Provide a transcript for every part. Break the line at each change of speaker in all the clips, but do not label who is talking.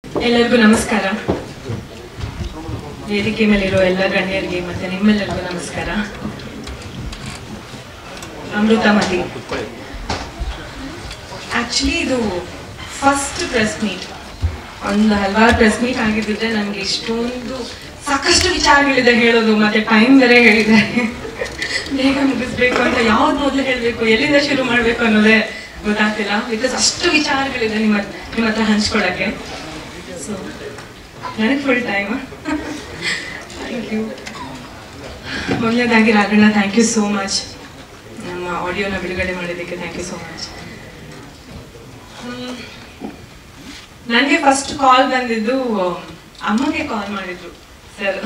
ಎಲ್ಲರಿಗೂ ನಮಸ್ಕಾರ ವೇದಿಕೆ ಮೇಲಿರೋ ಎಲ್ಲ ಗಣ್ಯರಿಗೆ ಮತ್ತೆ ನಿಮ್ಮೆಲ್ಲರಿಗೂ ನಮಸ್ಕಾರ ಅಮೃತಮತಿ ಆಕ್ಚುಲಿ ಇದು ಫಸ್ಟ್ ಪ್ರೆಸ್ ಮೀಟ್ ಒಂದು ಹಲವಾರು ಪ್ರೆಸ್ ಮೀಟ್ ಆಗಿದ್ದಿದ್ರೆ ನನಗೆ ಇಷ್ಟೊಂದು ಸಾಕಷ್ಟು ವಿಚಾರಗಳಿದೆ ಹೇಳೋದು ಮತ್ತೆ ಟೈಮ್ ಬೇರೆ ಹೇಳಿದ್ದಾರೆ ಬೇಗ ಮುಗಿಸ್ಬೇಕು ಅಂತ ಯಾವ್ದು ಮೊದಲು ಹೇಳಬೇಕು ಎಲ್ಲಿಂದ ಶುರು ಮಾಡಬೇಕು ಅನ್ನೋದೇ ಗೊತ್ತಾಗ್ತಿಲ್ಲ ಬಿಕಾಸ್ ಅಷ್ಟು ವಿಚಾರಗಳಿದೆ ನಿಮ್ಮ ನಿಮ್ಮ ಹತ್ರ ಹಂಚ್ಕೊಳಕ್ಕೆ ಸೊ ನನಗೆ ಫುಲ್ ಟೈಮ್ ಥ್ಯಾಂಕ್ ಯು ಮೊದಲನೇದಾಗಿ Raghanna thank you so much ನಮ್ಮ ಆಡಿಯೋನ ಬಿಡುಗಡೆ ಮಾಡಿದ್ದಕ್ಕೆ ಥ್ಯಾಂಕ್ ಯು ಸೋ ಮಚ್ ನನಗೆ ಫಸ್ಟ್ ಕಾಲ್ ಬಂದಿದ್ದು ಅಮ್ಮಗೆ ಕಾಲ್ ಮಾಡಿದ್ರು ಸರ್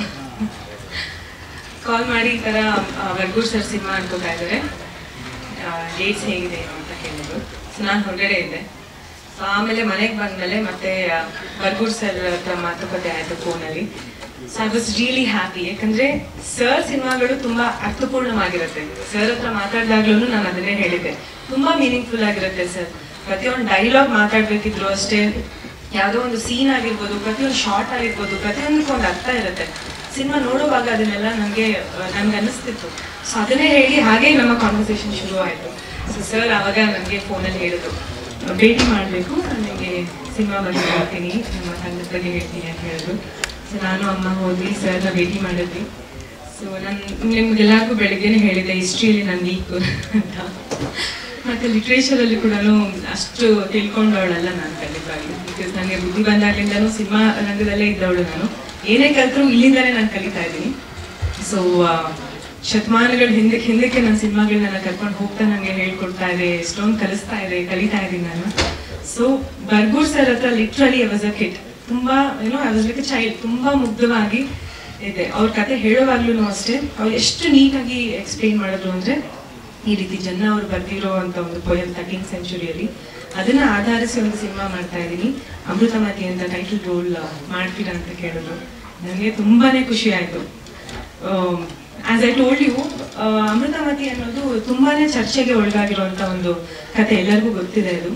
ಕಾಲ್ ಮಾಡಿ ಈ ಥರ ವರ್ಗೂರ್ ಸರ್ ಸಿನಿಮಾ ಅನ್ಕೋತಾ ಇದ್ದಾರೆ ಡೇಟ್ಸ್ ಹೇಗಿದೆ ಏನು ಅಂತ ಕೇಳಿದ್ರು ಸೊ ನಾನು ಹೊರಗಡೆ ಇದ್ದೆ ಸೊ ಆಮೇಲೆ ಮನೆಗೆ ಬಂದಮೇಲೆ ಮತ್ತೆ ಬರ್ಗೂರ್ ಸರ್ ಹತ್ರ ಮಾತುಕತೆ ಆಯಿತು ಫೋನಲ್ಲಿ so I was really happy ಯಾಕಂದ್ರೆ ಸರ್ ಸಿನಿಮಾಗಳು ತುಂಬಾ ಅರ್ಥಪೂರ್ಣವಾಗಿರುತ್ತೆ ಸರ್ ಹತ್ರ ಮಾತಾಡಿದಾಗ್ಲೂ ನಾನು ಅದನ್ನೇ ಹೇಳಿದ್ದೆ ತುಂಬಾ ಮೀನಿಂಗ್ಫುಲ್ ಆಗಿರುತ್ತೆ ಸರ್ ಪ್ರತಿಯೊಂದು ಡೈಲಾಗ್ ಮಾತಾಡ್ಬೇಕಿದ್ರು ಅಷ್ಟೇ ಯಾವುದೋ ಒಂದು ಸೀನ್ ಆಗಿರ್ಬೋದು ಪ್ರತಿಯೊಂದು ಶಾರ್ಟ್ ಆಗಿರ್ಬೋದು ಪ್ರತಿಯೊಂದಕ್ಕೂ ಒಂದು ಅರ್ಥ ಇರುತ್ತೆ ಸಿನಿಮಾ ನೋಡುವಾಗ ಅದನ್ನೆಲ್ಲ ನನಗೆ ನನ್ಗೆ ಅನ್ನಿಸ್ತಿತ್ತು ಸೊ ಅದನ್ನೇ ಹೇಳಿ ಹಾಗೆ ನಮ್ಮ ಕಾನ್ವರ್ಸೇಷನ್ ಶುರು ಆಯಿತು ಸೊ ಸರ್ ಆವಾಗ ನನಗೆ ಫೋನಲ್ಲಿ ಹೇಳಿದ್ರು ಭೇಟಿ ಮಾಡಬೇಕು ನಾನು ನಿಮಗೆ ಸಿನಿಮಾ ಬಗ್ಗೆ ಹೇಳ್ತೀನಿ ನಮ್ಮ ತಂಡದ ಬಗ್ಗೆ ಹೇಳ್ತೀನಿ ಅಂತ ಹೇಳಿದ್ರು ಸೊ ನಾನು ಅಮ್ಮ ಹೋದ್ವಿ ಸರ್ನ ಭೇಟಿ ಮಾಡಿದ್ವಿ ಸೊ ನಾನು ನಿಮ್ಗೆಲ್ಲರಿಗೂ ಬೆಳಿಗ್ಗೆನೆ ಹೇಳಿದ್ದೆ ಹಿಸ್ಟ್ರಿಯಲ್ಲಿ ನಾನು ವೀಕ್ ಅಂತ ಮತ್ತೆ ಲಿಟ್ರೇಚರಲ್ಲಿ ಕೂಡ ಅಷ್ಟು ತಿಳ್ಕೊಂಡವಳಲ್ಲ ನಾನು ಖಂಡಿತವಾಗಿ ಬಿಕಾಸ್ ನನಗೆ ಬುದ್ಧಿ ಬಂದಾಗ್ಲಿಂದನೂ ಸಿನಿಮಾ ರಂಗದಲ್ಲೇ ಇದ್ದವಳು ನಾನು ಏನೇ ಕಲ್ತರೂ ಇಲ್ಲಿಂದಲೇ ನಾನು ಕಲಿತಾ ಇದ್ದೀನಿ ಸೊ ಶತಮಾನಗಳ ಹಿಂದಕ್ಕೆ ಹಿಂದಕ್ಕೆ ನನ್ನ ಸಿನಿಮಾಗಳನ್ನ ಕರ್ಕೊಂಡು ಹೋಗ್ತಾ ನನಗೆ ಹೇಳ್ಕೊಡ್ತಾ ಇದೆ ಎಷ್ಟೊಂದು ಕಲಿಸ್ತಾ ಇದೆ ಕಲಿತಾ ಇದ್ದೀನಿ ನಾನು ಸೊ ಬರ್ಗೂರ್ ಸರ್ ಹತ್ರ literally I was a kid ತುಂಬಾ ಏನೋ I was like a child ತುಂಬಾ ಮುಗ್ಧವಾಗಿ ಇದೆ ಅವ್ರ ಕತೆ ಹೇಳೋವಾಗ್ಲೂ ಅಷ್ಟೇ ಅವ್ರು ಎಷ್ಟು ನೀಟಾಗಿ ಎಕ್ಸ್ಪ್ಲೇನ್ ಮಾಡಿದ್ರು ಅಂದ್ರೆ ಈ ರೀತಿ ಜನ ಅವ್ರು ಬರ್ದಿರೋ ಅಂತ ಒಂದು ಪೋಯಮ್ ತರ್ಟೀನ್ ಸೆಂಚುರಿಯಲ್ಲಿ ಅದನ್ನ ಆಧರಿಸಿ ಒಂದು ಸಿನಿಮಾ ಮಾಡ್ತಾ ಇದ್ದೀನಿ ಅಮೃತಮತಿ ಅಂತ ಟೈಟಲ್ ರೋಲ್ ಮಾಡ್ತೀರಾ ಅಂತ ಕೇಳಿದ್ರು ನನಗೆ ತುಂಬಾನೇ ಖುಷಿ ಆಯ್ತು as I told you Amruthamathi ಅನ್ನೋದು ತುಂಬಾನೇ ಚರ್ಚೆಗೆ ಒಳಗಾಗಿರುವಂತ ಒಂದು ಕತೆ ಎಲ್ಲರಿಗೂ ಗೊತ್ತಿದೆ ಅದು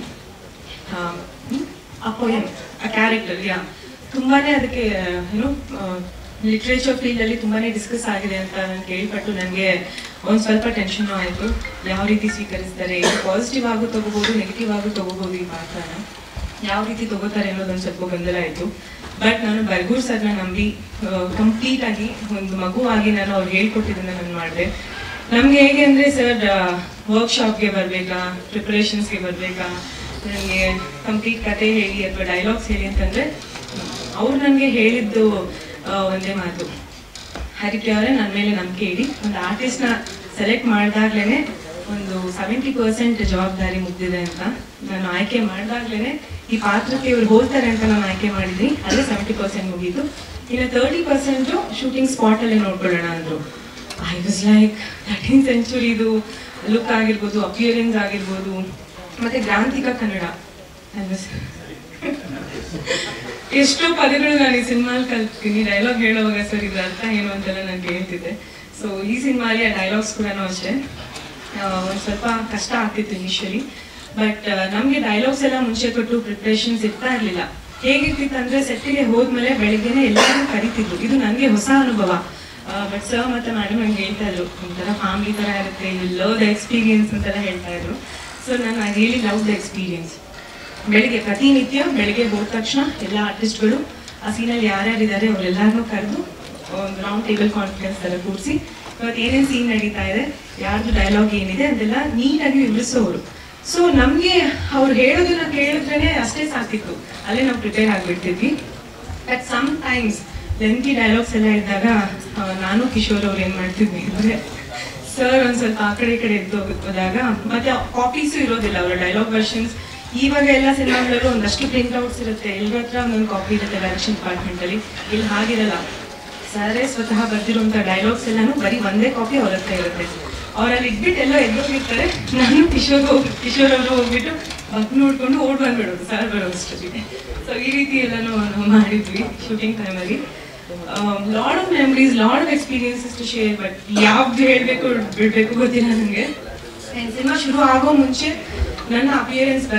ಆ ಪೋಯಮ್ ಆ ಕ್ಯಾರೆಕ್ಟರ್ ಯಾ ತುಂಬಾನೇ ಅದಕ್ಕೆ ಏನು ಲಿಟ್ರೇಚರ್ ಫೀಲ್ಡ್ ಅಲ್ಲಿ ತುಂಬಾನೇ ಡಿಸ್ಕಸ್ ಆಗಿದೆ ಅಂತ ನಾನು ಕೇಳ್ಪಟ್ಟು ನನಗೆ ಒಂದ್ ಸ್ವಲ್ಪ ಟೆನ್ಷನ್ ಆಯ್ತು ಯಾವ ರೀತಿ ಸ್ವೀಕರಿಸ್ತಾರೆ ಪಾಸಿಟಿವ್ ಆಗು ತಗೋಬಹುದು ನೆಗೆಟಿವ್ ಆಗು ತಗೋಬಹುದು ಈ ಪಾತ್ರನ ಯಾವ ರೀತಿ ತಗೋತಾರೆ ಅನ್ನೋದೊಂದು ಸ್ವಲ್ಪ ಗೊಂದಲ ಆಯ್ತು ಬಟ್ ನಾನು ಬರ್ಗೂರ್ ಸರ್ನ ನಂಬಿ ಕಂಪ್ಲೀಟ್ ಆಗಿ ಒಂದು ಮಗುವಾಗಿ ನಾನು ಅವ್ರು ಹೇಳ್ಕೊಟ್ಟಿದ್ದನ್ನ ನಾನು ಮಾಡಿದೆ ನಮ್ಗೆ ಹೇಗೆ ಅಂದ್ರೆ ಸರ್ ವರ್ಕ್ಶಾಪ್ಗೆ ಬರ್ಬೇಕಾ ಪ್ರಿಪರೇಷನ್ಸ್ಗೆ ಬರ್ಬೇಕಾ ನನಗೆ ಕಂಪ್ಲೀಟ್ ಕತೆ ಹೇಳಿ ಅಥವಾ ಡೈಲಾಗ್ಸ್ ಹೇಳಿ ಅಂತಂದ್ರೆ ಅವ್ರು ನನಗೆ ಹೇಳಿದ್ದು ಆ, ಒಂದೇ ಮಾತು ಹರಿಪ್ರಿಯ ಅವರೇ ನನ್ನ ಮೇಲೆ ನಂಬಿಕೆ ಇಡಿ ಒಂದು ಆರ್ಟಿಸ್ಟ್ನ ಸೆಲೆಕ್ಟ್ ಮಾಡಿದಾಗ್ಲೇ ಒಂದು ಸೆವೆಂಟಿ ಪರ್ಸೆಂಟ್ ಜವಾಬ್ದಾರಿ ಮುಗ್ದಿದೆ ಅಂತ ನಾನು ಆಯ್ಕೆ ಮಾಡಿದಾಗ್ಲೇ ಈ ಪಾತ್ರಕ್ಕೆ ಇವ್ರು ಹೋಗ್ತಾರೆ ಅಂತ ನಾನು ಆಯ್ಕೆ ಮಾಡಿದ್ವಿ ಅದೇ ಸೆವೆಂಟಿ ಪರ್ಸೆಂಟ್ ಮುಗೀತು ಇನ್ನು ತರ್ಟಿ ಪರ್ಸೆಂಟ್ ಶೂಟಿಂಗ್ ಸ್ಪಾಟ್ ಅಲ್ಲೇ ನೋಡ್ಕೊಳ್ಳೋಣ ಅಂದ್ರು ಐ ವಾಸ್ ಲೈಕ್ ಥರ್ಟೀನ್ ಸೆಂಚುರಿದು ಲುಕ್ ಆಗಿರ್ಬೋದು ಅಪಿಯರೆನ್ಸ್ ಆಗಿರ್ಬೋದು ಮತ್ತೆ ಗ್ರಾಂಥಿಕ ಕನ್ನಡ I was- ಎಷ್ಟೋ ಪದಗಳು ನಾನು ಈ ಸಿನಿಮಾಲ್ ಕಲ್ತೀನಿ ಡೈಲಾಗ್ ಹೇಳುವಾಗ ಸರ್ ಇದ್ರ ಅರ್ಥ ಏನು ಅಂತೆಲ್ಲ ನಾನು ಕೇಳ್ತಿದ್ದೆ ಸೊ ಈ ಸಿನಿಮಾಲಿ ಆ ಡೈಲಾಗ್ಸ್ ಕೂಡ ಅಷ್ಟೇ ಆ, ಒಂದ್ ಸ್ವಲ್ಪ ಕಷ್ಟ ಆಗ್ತಿತ್ತು ಇನಿಷಿಯಲಿ ಬಟ್ ನಮಗೆ ಡೈಲಾಗ್ಸ್ ಎಲ್ಲ ಮುಂಚೆ ಕೊಟ್ಟು ಪ್ರಿಪ್ರೇಷನ್ಸ್ ಇರ್ತಾ ಇರ್ಲಿಲ್ಲ ಹೇಗಿರ್ತಿತ್ತು ಅಂದ್ರೆ ಸೆಟ್ಟಿಗೆ ಹೋದ್ಮೇಲೆ ಬೆಳಿಗ್ಗೆನೆ ಎಲ್ಲರೂ ಕರಿತಿದ್ರು ಇದು ನನಗೆ ಹೊಸ ಅನುಭವ ಬಟ್ ಸರ್ ಮತ್ತೆ ಮೇಡಮ್ ನಂಗೆ ಹೇಳ್ತಾ ಇದ್ರು ಒಂಥರ ಫ್ಯಾಮಿಲಿ ತರ ಇರುತ್ತೆ ಯು ಲವ್ ದ ಎಕ್ಸ್ಪೀರಿಯನ್ಸ್ ಅಂತೆಲ್ಲ ಹೇಳ್ತಾ ಇದ್ರು ಸೊ ನಾನು I really love the experience ಬೆಳಿಗ್ಗೆ ಪ್ರತಿನಿತ್ಯ ಬೆಳಿಗ್ಗೆ ಹೋದ ತಕ್ಷಣ ಎಲ್ಲ ಆರ್ಟಿಸ್ಟ್ಗಳು ಆ ಸೀನಲ್ಲಿ ಯಾರ್ಯಾರಿದ್ದಾರೆ ಅವರೆಲ್ಲರನ್ನೂ ಕರೆದು ಒಂದು ರೌಂಡ್ ಟೇಬಲ್ ಕಾನ್ಫರೆನ್ಸ್ ತರ ಕೂರಿಸಿ ಇವತ್ತು ಏನೇನು ಸೀನ್ ನಡೀತಾ ಇದೆ ಯಾರ್ದು ಡೈಲಾಗ್ ಏನಿದೆ ಅದೆಲ್ಲ ನೀಟಾಗಿ ವಿವರಿಸೋರು ಸೊ ನಮಗೆ ಅವ್ರು ಹೇಳೋದನ್ನ ಕೇಳಿದ್ರೇನೆ ಅಷ್ಟೇ ಸಾಕಿತ್ತು ಅಲ್ಲೇ ನಾವು ಪ್ರಿಪೇರ್ ಆಗಿಬಿಡ್ತಿದ್ವಿ but sometimes lengthy dialogues ಎಲ್ಲ ಇದ್ದಾಗ ಆ, ನಾನು ಕಿಶೋರ್ ಅವ್ರು ಏನ್ ಮಾಡ್ತಿದ್ವಿ ಅಂದ್ರೆ ಸರ್ ಒಂದ್ ಸ್ವಲ್ಪ ಆ ಕಡೆ ಈ ಕಡೆ ಎದ್ದು ಹೋದಾಗ ಮತ್ತೆ ಕಾಪೀಸು ಇರೋದಿಲ್ಲ ಅವರ ಡೈಲಾಗ್ ವರ್ಷನ್ಸ್ ಇವಾಗ ಎಲ್ಲ ಸಿನಿಮಾಗಳಲ್ಲೂ ಒಂದಷ್ಟು ಪ್ರಿಂಟ್ ಔಟ್ಸ್ ಇರುತ್ತೆ ಎಲ್ಲರ ಹತ್ರ ಒಂದೊಂದು ಕಾಪಿ ಇರುತ್ತೆ ಡೈರೆಕ್ಷನ್ ಡಿಪಾರ್ಟ್ಮೆಂಟ್ ಅಲ್ಲಿ ಇಲ್ಲಿ ಹಾಗಿರಲ್ಲ ಸರೇ ಸ್ವತಃ ಬರ್ದಿರುವಂತ ಡೈಲಾಗ್ಸ್ ಎಲ್ಲಾನು ಬರೀ ಒಂದೇ ಕಾಪಿ ಅವ್ರ ಹತ್ರ ಇರುತ್ತೆ ಅವ್ರಲ್ಲಿ ಇಟ್ಬಿಟ್ಟು ಎಲ್ಲ ಎದ್ದೋಗಿರ್ತಾರೆ ನಾನು ಕಿಶೋರ್ ಹೋಗಿ ಕಿಶೋರ್ ಅವರು ಹೋಗ್ಬಿಟ್ಟು ಬಗ್ ನೋಡ್ಕೊಂಡು ಓಡ್ ಬಂದ್ಬಿಡೋದು ಸರ್ ಬರೋ ಅಷ್ಟೊತ್ತಿಗೆ ಸೊ ಈ ರೀತಿ ಎಲ್ಲಾನು ನಾವು ಮಾಡಿದ್ವಿ ಶೂಟಿಂಗ್ ಟೈಮಲ್ಲಿ lot of memories lot of experiences to share but ಯಾವ್ದು ಹೇಳ್ಬೇಕು ಬಿಡ್ಬೇಕು ಗೊತ್ತಿಲ್ಲ ನನಗೆ ಸಿನಿಮಾ ಶುರು ಆಗೋ ಮುಂಚೆ ನನ್ನ ಅಪಿಯರೆನ್ಸ್ ಬಗ್ಗೆ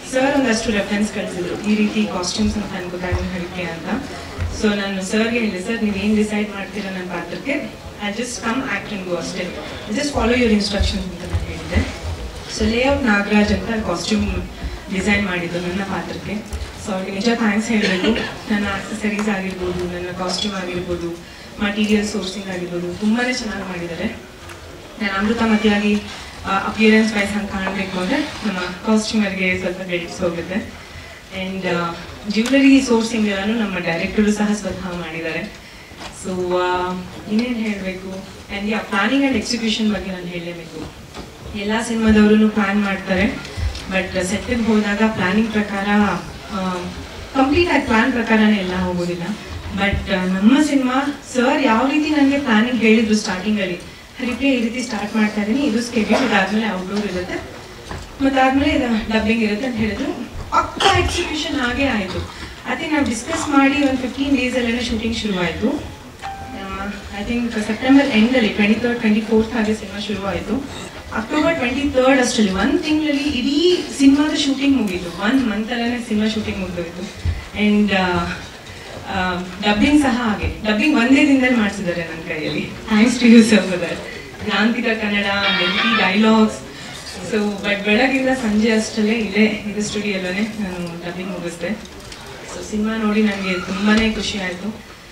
ಸರ್ ಒಂದಷ್ಟು ರೆಫರೆನ್ಸ್ ಕಳಿಸಿದ್ರು ಈ ರೀತಿ ಕಾಸ್ಟ್ಯೂಮ್ಸ್ ಅಂತ ಅನ್ಕೋತಾ ಇದ್ದೀನಿ ಹರಿಕೆ ಅಂತ ಸೊ ನಾನು ಸರ್ಗೆ ಹೇಳಿದೆ ಸರ್ ನೀವು ಏನು ಡಿಸೈಡ್ ಮಾಡ್ತೀರಾ ನನ್ನ ಪಾತ್ರಕ್ಕೆ I just come act and go ಅಷ್ಟೇ ಜಸ್ಟ್ ಫಾಲೋ ಯುವರ್ ಇನ್ಸ್ಟ್ರಕ್ಷನ್ಸ್ ಅಂತ ನಾನು ಹೇಳಿದ್ದೆ ಸೊ ಲೇಔಟ್ ನಾಗರಾಜ್ ಅಂತ ಕಾಸ್ಟ್ಯೂಮ್ ಡಿಸೈನ್ ಮಾಡಿದ್ದು ನನ್ನ ಪಾತ್ರಕ್ಕೆ ಸೊ ಅವ್ರಿಗೆ ನಿಜ ಥ್ಯಾಂಕ್ಸ್ ಹೇಳಬೇಕು ನನ್ನ ಆಕ್ಸೆಸರೀಸ್ ಆಗಿರ್ಬೋದು ನನ್ನ ಕಾಸ್ಟ್ಯೂಮ್ ಆಗಿರ್ಬೋದು ಮಟೀರಿಯಲ್ ಸೋರ್ಸಿಂಗ್ ಆಗಿರ್ಬೋದು ತುಂಬಾ ಚೆನ್ನಾಗಿ ಮಾಡಿದ್ದಾರೆ ನಾನು ಅಮೃತಮತಿಯಾಗಿ ಅಪಿಯರೆನ್ಸ್ ವೈಸ್ ಹಂಗೆ ಕಾಣಬೇಕು ಅಂದರೆ ನಮ್ಮ ಕಾಸ್ಟ್ಯೂಮರ್ಗೆ ಸ್ವಲ್ಪ ಕ್ರೆಡಿಟ್ಸ್ ಹೋಗುತ್ತೆ ಆ್ಯಂಡ್ ಜ್ಯುವೆಲರಿ ಸೋರ್ಸಿಂಗ್ ಎಲ್ಲಾನು ನಮ್ಮ ಡೈರೆಕ್ಟರು ಸಹ ಸ್ವತಃ ಮಾಡಿದ್ದಾರೆ ಸೊ ಇನ್ನೇನು ಹೇಳಬೇಕು and yeah planning and execution ಬಗ್ಗೆ ನಾನು ಹೇಳಲೇಬೇಕು ಎಲ್ಲ ಸಿನಿಮಾದವರು ಪ್ಲಾನ್ ಮಾಡ್ತಾರೆ ಬಟ್ ಸೆಟ್ಟಿಗೆ ಹೋದಾಗ ಪ್ಲಾನಿಂಗ್ ಪ್ರಕಾರ ಕಂಪ್ಲೀಟ್ ಆಗಿ ಪ್ಲಾನ್ ಪ್ರಕಾರನೇ ಎಲ್ಲ ಹೋಗೋದಿಲ್ಲ ಬಟ್ ನಮ್ಮ ಸಿನಿಮಾ ಸರ್ ಯಾವ ರೀತಿ ನನಗೆ ಪ್ಲಾನಿಂಗ್ ಹೇಳಿದ್ರು ಸ್ಟಾರ್ಟಿಂಗಲ್ಲಿ ಹರಿಪ್ರಿಯ ಈ ರೀತಿ ಸ್ಟಾರ್ಟ್ ಮಾಡ್ತಾ ಇದ್ದೀನಿ ಇದು ಸ್ಕೆಡ್ಯೂಲ್ ಇದಾದ್ಮೇಲೆ ಔಟ್ಡೋರ್ ಇರುತ್ತೆ ಮತ್ತಾದ್ಮೇಲೆ ಇದು ಡಬ್ಬಿಂಗ್ ಇರುತ್ತೆ ಅಂತ ಹೇಳಿದ್ರು ಪಕ್ಕ ಎಕ್ಸಿಕ್ಯೂಷನ್ ಹಾಗೆ ಆಯಿತು ಅದೇ ನಾವು ಡಿಸ್ಕಸ್ ಮಾಡಿ ಒಂದು ಫಿಫ್ಟೀನ್ ಡೇಸಲ್ಲೇ ಶೂಟಿಂಗ್ ಶುರುವಾಯಿತು ಐ ಥಿಂಕ್ ಸೆಪ್ಟೆಂಬರ್ ಎಂಡಲ್ಲಿ ಟ್ವೆಂಟಿ ತರ್ಡ್ ಟ್ವೆಂಟಿ ಫೋರ್ತ್ ಹಾಗೆ ಸಿನಿಮಾ ಶುರುವಾಯಿತು ಅಕ್ಟೋಬರ್ ಟ್ವೆಂಟಿ ತರ್ಡ್ ಅಷ್ಟರಲ್ಲಿ ಒಂದು ತಿಂಗಳಲ್ಲಿ ಇಡೀ ಸಿನಿಮಾದ ಶೂಟಿಂಗ್ ಮುಗೀತು ಒನ್ ಮಂತಲ್ಲೇ ಸಿನಿಮಾ ಶೂಟಿಂಗ್ ಮುಗಿದೋಯ್ತು ಆ್ಯಂಡ್ ಡಬ್ಬಿಂಗ್ ಸಹ ಹಾಗೆ ಡಬ್ಬಿಂಗ್ ಒಂದೇ ದಿನದಲ್ಲಿ ಮಾಡಿಸಿದ್ದಾರೆ ನನ್ನ ಕೈಯಲ್ಲಿ thanks to you sir for that ಯಾಂತ್ರಿಕ ಕನ್ನಡ ಮೆಲ್ಟಿ ಡೈಲಾಗ್ಸ್ ಸೊ ಬಟ್ ಬೆಳಗಿಂದ ಸಂಜೆ ಅಷ್ಟರಲ್ಲೇ ಇಲ್ಲೇ ಇದು ಸ್ಟುಡಿಯೋಲ್ಲೇ ನಾನು ಡಬ್ಬಿಂಗ್ ಮುಗಿಸ್ದೆ ಸೊ ಸಿನಿಮಾ ನೋಡಿ ನನಗೆ ತುಂಬಾ ಖುಷಿ ಆಯಿತು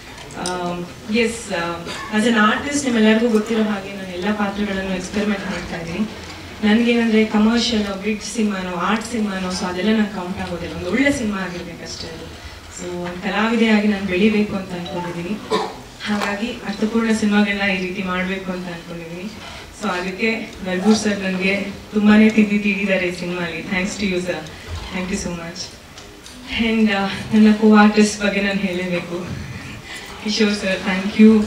ಎಸ್ ಆಸ್ ಅನ್ ಆರ್ಟಿಸ್ಟ್ ನಿಮ್ಮೆಲ್ಲರಿಗೂ ಗೊತ್ತಿರೋ ಹಾಗೆ ನಾನು ಎಲ್ಲ ಪಾತ್ರಗಳನ್ನು ಎಕ್ಸ್ಪೆರಿಮೆಂಟ್ ಮಾಡ್ತಾ ಇದ್ದೀನಿ ನನಗೇನಂದರೆ ಕಮರ್ಷಿಯಲ್ ಬಿಗ್ ಸಿನಿಮಾನೋ ಆರ್ಟ್ ಸಿನಿಮಾನೋ ಸೊ ಅದೆಲ್ಲ ನಂಗೆ ಕೌಂಟ್ ಆಗೋದಿಲ್ಲ ಒಂದು ಒಳ್ಳೆ ಸಿನಿಮಾ ಆಗಿರ್ಬೇಕಷ್ಟೇ ಅದು ಸೊ ಒಂದು ಕಲಾವಿದೆಯಾಗಿ ನಾನು ಬೆಳಿಬೇಕು ಅಂತ ಅಂದ್ಕೊಂಡಿದ್ದೀನಿ ಹಾಗಾಗಿ ಅರ್ಥಪೂರ್ಣ ಸಿನಿಮಾಗಳನ್ನ ಈ ರೀತಿ ಮಾಡಬೇಕು ಅಂತ ಅಂದ್ಕೊಂಡಿದ್ದೀನಿ ಸೊ ಅದಕ್ಕೆ ಬರ್ಗೂರ್ ಸರ್ ನನಗೆ ತುಂಬಾ ತಿದ್ದಿ ತಿದ್ದಿದ್ದಾರೆ ಈ ಸಿನಿಮಾಲಿ thanks to you sir thank you so much and ನನ್ನ ಕೋ ಆರ್ಟಿಸ್ಟ್ ಬಗ್ಗೆ ನಾನು ಹೇಳಲೇಬೇಕು ಕಿಶೋರ್ ಸರ್ ಥ್ಯಾಂಕ್ ಯು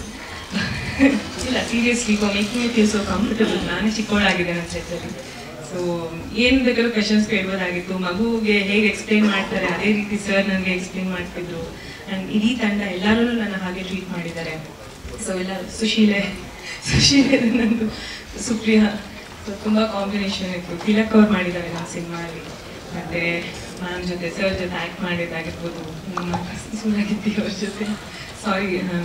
ಇಲ್ಲ seriously for making it feel so comfortable ನಾನೇ ಚಿಕ್ಕವಳಾಗಿದೆ ನನ್ನ ಸೆಟ್ಟಲ್ಲಿ ಸೊ ಏನು ಬೇಕಾದ್ರೂ ಕ್ವೆಶನ್ಸ್ ಕೇಳ್ಬೋದಾಗಿತ್ತು ಮಗುಗೆ ಹೇಗೆ ಎಕ್ಸ್ಪ್ಲೈನ್ ಮಾಡ್ತಾರೆ ಅದೇ ರೀತಿ ಸರ್ ನನಗೆ ಎಕ್ಸ್ಪ್ಲೈನ್ ಮಾಡ್ತಿದ್ರು ಆ್ಯಂಡ್ ಇಡೀ ತಂಡ ಎಲ್ಲರೂ ನನ್ನ ಹಾಗೆ ಟ್ರೀಟ್ ಮಾಡಿದ್ದಾರೆ ಸೊ ಎಲ್ಲ ಸುಶೀಲೆ ಸುಶೀಲೆ ನಂದು ಸುಪ್ರಿಯಾ ಸೊ ತುಂಬ ಕಾಂಬಿನೇಷನ್ ಇತ್ತು ತಿಲಕ್ ಅವ್ರು ಮಾಡಿದ್ದಾರೆ ನಮ್ಮ ಸಿನಿಮಾಲಿ ಮತ್ತು ಮ್ಯಾಮ್ ಜೊತೆ ಸರ್ ಜೊತೆ ಆ್ಯಕ್ಟ್ ಮಾಡಿದ್ದಾಗಿರ್ಬೋದು ನಮ್ಮ ಸುಲಗಿತ್ತಿ ಅವ್ರ ಜೊತೆ sorry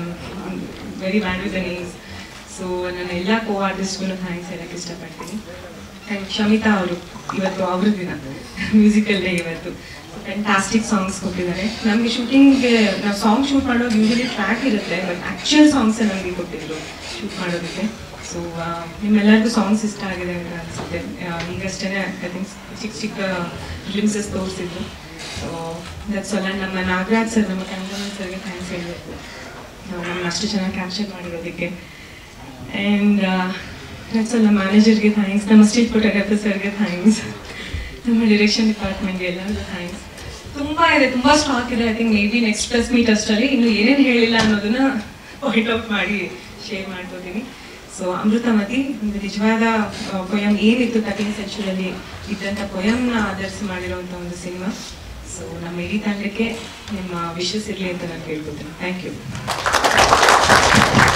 very bad with the names so ನನ್ನ ಎಲ್ಲ ಕೋ ಆರ್ಟಿಸ್ಟ್ಗೂ ಥ್ಯಾಂಕ್ಸ್ ಹೇಳಕ್ಕೆ ಇಷ್ಟಪಡ್ತೀನಿ ಆ್ಯಂಡ್ ಶಮಿತಾ ಅವರು ಇವತ್ತು ಅವ್ರ ದಿನ ಮ್ಯೂಸಿಕಲ್ ಡೇ ಇವತ್ತು ಫ್ಯಾಂಟಾಸ್ಟಿಕ್ ಸಾಂಗ್ಸ್ ಕೊಟ್ಟಿದ್ದಾರೆ ನಮಗೆ ಶೂಟಿಂಗ್ಗೆ ನಾವು ಸಾಂಗ್ ಶೂಟ್ ಮಾಡೋದು ಯೂಶಲಿ ಟ್ರ್ಯಾಕ್ ಇರುತ್ತೆ ಬಟ್ ಆ್ಯಕ್ಚುಯಲ್ ಸಾಂಗ್ಸ್ ನಮಗೆ ಕೊಟ್ಟಿದ್ರು ಶೂಟ್ ಮಾಡೋದಕ್ಕೆ ಸೊ ನಿಮ್ಮೆಲ್ಲರಿಗೂ ಸಾಂಗ್ಸ್ ಇಷ್ಟ ಆಗಿದೆ ಅಂತ ಅನಿಸುತ್ತೆ ಈಗಷ್ಟೇ ಐ ಥಿಂಕ್ ಚಿಕ್ಕ ಚಿಕ್ಕ ಫಿಲಿಮ್ಸಸ್ ತೋರಿಸಿದ್ರು ಸೊ ದಟ್ಸ್ ಆಲ್ ಆ್ಯಂಡ್ ನಮ್ಮ ನಾಗರಾಜ್ ಸರ್ ನಮ್ಮ ಕ್ಯಾಮ್ರಾಮನ್ ಸರ್ಗೆ ಥ್ಯಾಂಕ್ಸ್ ಹೇಳಬೇಕು ನಮ್ಮನ್ನ ಅಷ್ಟು ಚೆನ್ನಾಗಿ ಕ್ಯಾಪ್ಚರ್ ಮಾಡಿರೋದಕ್ಕೆ ಆ್ಯಂಡ್ ದಟ್ಸ್ ಆಲ್ ನಮ್ಮ ಮ್ಯಾನೇಜರ್ಗೆ ಥ್ಯಾಂಕ್ಸ್ ನಮ್ಮ ಸ್ಟೇಜ್ ಫೋಟೋಗ್ರಾಫರ್ ಸರ್ಗೆ ಥ್ಯಾಂಕ್ಸ್ ನಮ್ಮ ಡಿರೆಕ್ಷನ್ ಡಿಪಾರ್ಟ್ಮೆಂಟ್ಗೆ ಎಲ್ಲರಿಗೂ ಥ್ಯಾಂಕ್ಸ್ ತುಂಬ ಇದೆ ತುಂಬ ಸ್ಟಾಕ್ ಇದೆ I think maybe next press meet ಅಷ್ಟರಲ್ಲಿ ಇನ್ನು ಏನೇನು ಹೇಳಿಲ್ಲ ಅನ್ನೋದನ್ನ ಪಾಯಿಂಟ್ ಔಟ್ ಮಾಡಿ ಶೇರ್ ಮಾಡ್ಕೋತೀನಿ ಸೊ ಅಮೃತಮತಿ ಒಂದು ನಿಜವಾದ ಪೊಯಮ್ ಏನಿತ್ತು ತರ್ಟೀನ್ ಸೆಂಚುರಿಯಲ್ಲಿ ಇದ್ದಂಥ ಪೊಯಮ್ನ ಆಧರಿಸಿ ಮಾಡಿರುವಂಥ ಒಂದು ಸಿನಿಮಾ ಸೊ ನಮ್ಮ ಇಡೀ ತಂಡಕ್ಕೆ ನಿಮ್ಮ ವಿಶಸ್ ಇರಲಿ ಅಂತ ನಾನು ಕೇಳ್ಕೊತೀನಿ ಥ್ಯಾಂಕ್ ಯು